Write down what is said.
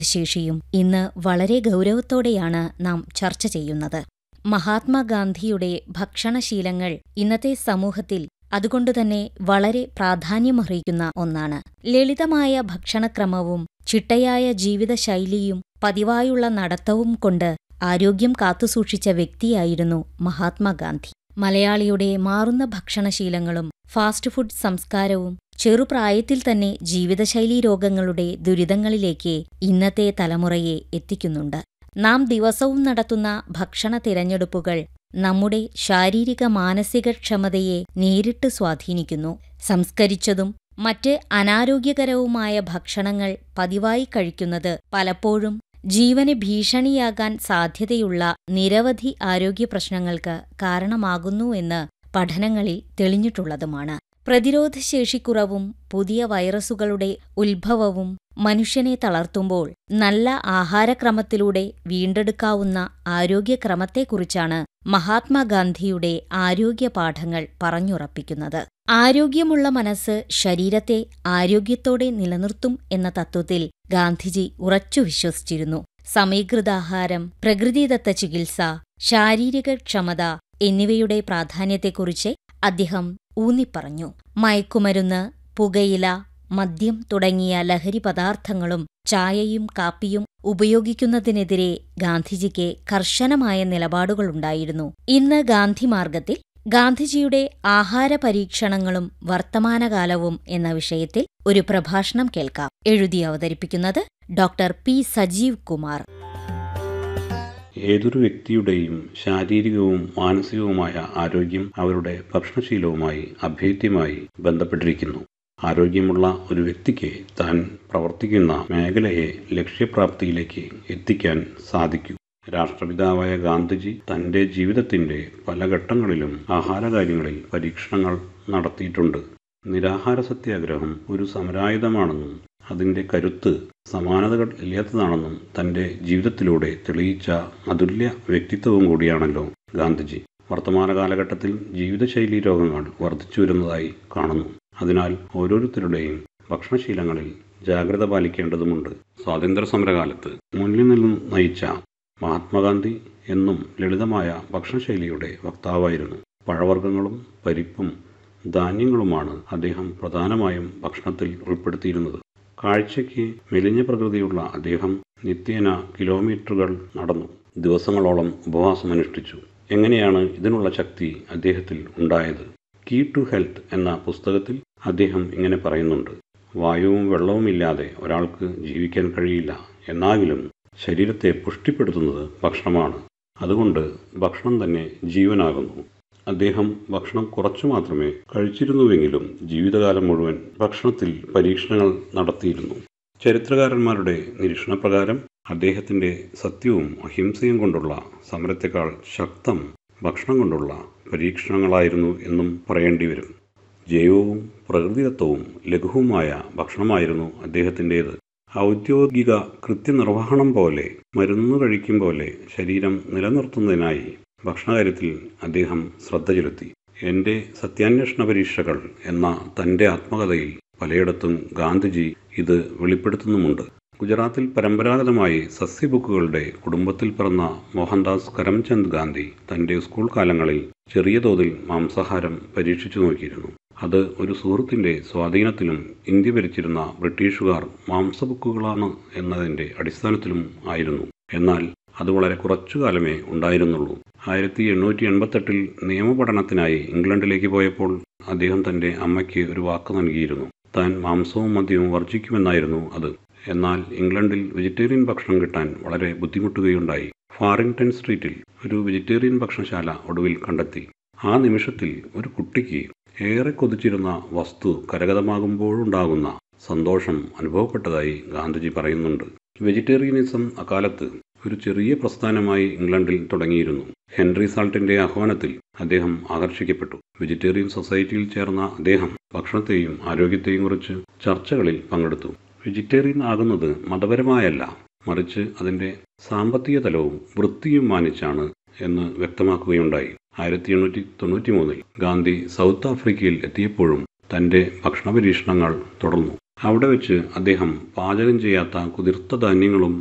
ശേഷിയും ഇന്ന് വളരെ ഗൗരവത്തോടെയാണ് നാം ചർച്ച ചെയ്യുന്നത് മഹാത്മാഗാന്ധിയുടെ ഭക്ഷണശീലങ്ങൾ ഇന്നത്തെ സമൂഹത്തിൽ അതുകൊണ്ടുതന്നെ വളരെ പ്രാധാന്യമർഹിക്കുന്ന ഒന്നാണ് ലളിതമായ ഭക്ഷണക്രമവും ചിട്ടയായ ജീവിതശൈലിയും പതിവായുള്ള നടത്തവും കൊണ്ട് ആരോഗ്യം കാത്തുസൂക്ഷിച്ച വ്യക്തിയായിരുന്നു മഹാത്മാഗാന്ധി മലയാളിയുടെ മാറുന്ന ഭക്ഷണശീലങ്ങളും ഫാസ്റ്റ് ഫുഡ് സംസ്കാരവും ചെറുപ്രായത്തിൽ തന്നെ ജീവിതശൈലീ രോഗങ്ങളുടെ ദുരിതങ്ങളിലേക്ക് ഇന്നത്തെ തലമുറയെ എത്തിക്കുന്നുണ്ട് നാം ദിവസവും നടത്തുന്ന ഭക്ഷണ തിരഞ്ഞെടുപ്പുകൾ നമ്മുടെ ശാരീരിക മാനസിക ക്ഷമതയെ നേരിട്ട് സ്വാധീനിക്കുന്നു സംസ്കരിച്ചതും മറ്റ് അനാരോഗ്യകരവുമായ ഭക്ഷണങ്ങൾ പതിവായി കഴിക്കുന്നത് പലപ്പോഴും ജീവന് ഭീഷണിയാകാൻ സാധ്യതയുള്ള നിരവധി ആരോഗ്യ പ്രശ്നങ്ങൾക്ക് കാരണമാകുന്നു എന്ന് പഠനങ്ങളിൽ തെളിഞ്ഞിട്ടുള്ളതുമാണ് പ്രതിരോധശേഷിക്കുറവും പുതിയ വൈറസുകളുടെ ഉത്ഭവവും മനുഷ്യനെ തളർത്തുമ്പോൾ നല്ല ആഹാരക്രമത്തിലൂടെ വീണ്ടെടുക്കാവുന്ന ആരോഗ്യക്രമത്തെക്കുറിച്ചാണ് മഹാത്മാഗാന്ധിയുടെ ആരോഗ്യ പാഠങ്ങൾ പറഞ്ഞുറപ്പിക്കുന്നത് ആരോഗ്യമുള്ള മനസ്സ് ശരീരത്തെ ആരോഗ്യത്തോടെ നിലനിർത്തും എന്ന തത്വത്തിൽ ഗാന്ധിജി ഉറച്ചു വിശ്വസിച്ചിരുന്നു സമീകൃതാഹാരം പ്രകൃതിദത്ത ചികിത്സ ശാരീരിക ക്ഷമത എന്നിവയുടെ പ്രാധാന്യത്തെക്കുറിച്ച് അദ്ദേഹം ഊന്നിപ്പറഞ്ഞു മയക്കുമരുന്ന് പുകയില മദ്യം തുടങ്ങിയ ലഹരി പദാർത്ഥങ്ങളും ചായയും കാപ്പിയും ഉപയോഗിക്കുന്നതിനെതിരെ ഗാന്ധിജിക്ക് കർശനമായ നിലപാടുകളുണ്ടായിരുന്നു ഇന്ന് ഗാന്ധിമാർഗത്തിൽ ഗാന്ധിജിയുടെ ആഹാര പരീക്ഷണങ്ങളും വർത്തമാനകാലവും എന്ന വിഷയത്തിൽ ഒരു പ്രഭാഷണം കേൾക്കാം എഴുതി അവതരിപ്പിക്കുന്നത് ഡോക്ടർ പി സജീവ് കുമാർ ഏതൊരു വ്യക്തിയുടെയും ശാരീരികവും മാനസികവുമായ ആരോഗ്യം അവരുടെ ഭക്ഷണശീലവുമായി അഭേദ്യമായി ബന്ധപ്പെട്ടിരിക്കുന്നു ആരോഗ്യമുള്ള ഒരു വ്യക്തിക്ക് താൻ പ്രവർത്തിക്കുന്ന മേഖലയെ ലക്ഷ്യപ്രാപ്തിയിലേക്ക് എത്തിക്കാൻ സാധിക്കും രാഷ്ട്രപിതാവായ ഗാന്ധിജി തൻ്റെ ജീവിതത്തിൻ്റെ പല ഘട്ടങ്ങളിലും ആഹാരകാര്യങ്ങളിൽ പരീക്ഷണങ്ങൾ നടത്തിയിട്ടുണ്ട് നിരാഹാര സത്യാഗ്രഹം ഒരു സമരായുധമാണെന്നും അതിൻ്റെ കരുത്ത് സമാനതകൾ ഇല്ലാത്തതാണെന്നും തൻ്റെ ജീവിതത്തിലൂടെ തെളിയിച്ച അതുല്യ വ്യക്തിത്വവും കൂടിയാണല്ലോ ഗാന്ധിജി വർത്തമാന കാലഘട്ടത്തിൽ ജീവിതശൈലീ രോഗങ്ങൾ വർദ്ധിച്ചു വരുന്നതായി കാണുന്നു അതിനാൽ ഓരോരുത്തരുടെയും ഭക്ഷണശീലങ്ങളിൽ ജാഗ്രത പാലിക്കേണ്ടതുമുണ്ട് സ്വാതന്ത്ര്യ സമരകാലത്ത് മുന്നിൽ നിന്നും നയിച്ച മഹാത്മാഗാന്ധി എന്നും ലളിതമായ ഭക്ഷണശൈലിയുടെ വക്താവായിരുന്നു പഴവർഗ്ഗങ്ങളും പരിപ്പും ധാന്യങ്ങളുമാണ് അദ്ദേഹം പ്രധാനമായും ഭക്ഷണത്തിൽ ഉൾപ്പെടുത്തിയിരുന്നത് കാഴ്ചയ്ക്ക് മെലിഞ്ഞ പ്രകൃതിയുള്ള അദ്ദേഹം നിത്യേന കിലോമീറ്ററുകൾ നടന്നു ദിവസങ്ങളോളം ഉപവാസമനുഷ്ഠിച്ചു എങ്ങനെയാണ് ഇതിനുള്ള ശക്തി അദ്ദേഹത്തിൽ ഉണ്ടായത് കീ ടു ഹെൽത്ത് എന്ന പുസ്തകത്തിൽ അദ്ദേഹം ഇങ്ങനെ പറയുന്നുണ്ട് വായുവും വെള്ളവുമില്ലാതെ ഒരാൾക്ക് ജീവിക്കാൻ കഴിയില്ല എന്നാകിലും ശരീരത്തെ പുഷ്ടിപ്പെടുത്തുന്നത് ഭക്ഷണമാണ് അതുകൊണ്ട് ഭക്ഷണം തന്നെ ജീവനാകുന്നു അദ്ദേഹം ഭക്ഷണം കുറച്ചു മാത്രമേ കഴിച്ചിരുന്നുവെങ്കിലും ജീവിതകാലം മുഴുവൻ ഭക്ഷണത്തിൽ പരീക്ഷണങ്ങൾ നടത്തിയിരുന്നു ചരിത്രകാരന്മാരുടെ നിരീക്ഷണപ്രകാരം അദ്ദേഹത്തിൻ്റെ സത്യവും അഹിംസയും കൊണ്ടുള്ള സമരത്തെക്കാൾ ശക്തം ഭക്ഷണം കൊണ്ടുള്ള പരീക്ഷണങ്ങളായിരുന്നു എന്നും പറയേണ്ടി വരും ജൈവവും പ്രകൃതിദത്തവും ലഘുവുമായ ഭക്ഷണമായിരുന്നു അദ്ദേഹത്തിൻ്റേത് ഔദ്യോഗിക കൃത്യനിർവഹണം പോലെ മരുന്ന് കഴിക്കും പോലെ ശരീരം നിലനിർത്തുന്നതിനായി ഭക്ഷണകാര്യത്തിൽ അദ്ദേഹം ശ്രദ്ധ ചെലുത്തി എൻ്റെ സത്യാന്വേഷണ പരീക്ഷകൾ എന്ന തൻ്റെ ആത്മകഥയിൽ പലയിടത്തും ഗാന്ധിജി ഇത് വെളിപ്പെടുത്തുന്നുമുണ്ട് ഗുജറാത്തിൽ പരമ്പരാഗതമായി സസ്യബുക്കുകളുടെ കുടുംബത്തിൽ പിറന്ന മോഹൻദാസ് കരംചന്ദ് ഗാന്ധി തൻ്റെ സ്കൂൾ കാലങ്ങളിൽ ചെറിയ തോതിൽ മാംസാഹാരം പരീക്ഷിച്ചു നോക്കിയിരുന്നു അത് ഒരു സുഹൃത്തിൻ്റെ സ്വാധീനത്തിലും ഇന്ത്യ ഭരിച്ചിരുന്ന ബ്രിട്ടീഷുകാർ മാംസബുക്കുകളാണ് എന്നതിൻ്റെ അടിസ്ഥാനത്തിലും ആയിരുന്നു എന്നാൽ അത് വളരെ കുറച്ചു കാലമേ ഉണ്ടായിരുന്നുള്ളൂ ആയിരത്തി എണ്ണൂറ്റി എൺപത്തെട്ടിൽ നിയമപഠനത്തിനായി ഇംഗ്ലണ്ടിലേക്ക് പോയപ്പോൾ അദ്ദേഹം തൻ്റെ അമ്മയ്ക്ക് ഒരു വാക്ക് നൽകിയിരുന്നു താൻ മാംസവും മദ്യവും വർജിക്കുമെന്നായിരുന്നു അത് എന്നാൽ ഇംഗ്ലണ്ടിൽ വെജിറ്റേറിയൻ ഭക്ഷണം കിട്ടാൻ വളരെ ബുദ്ധിമുട്ടുകയുണ്ടായി ഫാറിംഗ്ടൺ സ്ട്രീറ്റിൽ ഒരു വെജിറ്റേറിയൻ ഭക്ഷണശാല ഒടുവിൽ കണ്ടെത്തി ആ നിമിഷത്തിൽ ഒരു കുട്ടിക്ക് ഏറെ കൊതിച്ചിരുന്ന വസ്തു കരഗതമാകുമ്പോഴുണ്ടാകുന്ന സന്തോഷം അനുഭവപ്പെട്ടതായി ഗാന്ധിജി പറയുന്നുണ്ട് വെജിറ്റേറിയനിസം അക്കാലത്ത് ഒരു ചെറിയ പ്രസ്ഥാനമായി ഇംഗ്ലണ്ടിൽ തുടങ്ങിയിരുന്നു ഹെൻറി സാൾട്ടിന്റെ ആഹ്വാനത്തിൽ അദ്ദേഹം ആകർഷിക്കപ്പെട്ടു വെജിറ്റേറിയൻ സൊസൈറ്റിയിൽ ചേർന്ന അദ്ദേഹം ഭക്ഷണത്തെയും ആരോഗ്യത്തെയും കുറിച്ച് ചർച്ചകളിൽ പങ്കെടുത്തു വെജിറ്റേറിയൻ ആകുന്നത് മതപരമായല്ല മറിച്ച് അതിന്റെ സാമ്പത്തിക തലവും വൃത്തിയും മാനിച്ചാണ് എന്ന് വ്യക്തമാക്കുകയുണ്ടായി ആയിരത്തി എണ്ണൂറ്റി തൊണ്ണൂറ്റി മൂന്നിൽ ഗാന്ധി സൗത്ത് ആഫ്രിക്കയിൽ എത്തിയപ്പോഴും തന്റെ ഭക്ഷണ പരീക്ഷണങ്ങൾ തുടർന്നു അവിടെ വെച്ച് അദ്ദേഹം പാചകം ചെയ്യാത്ത കുതിർത്ത ധാന്യങ്ങളും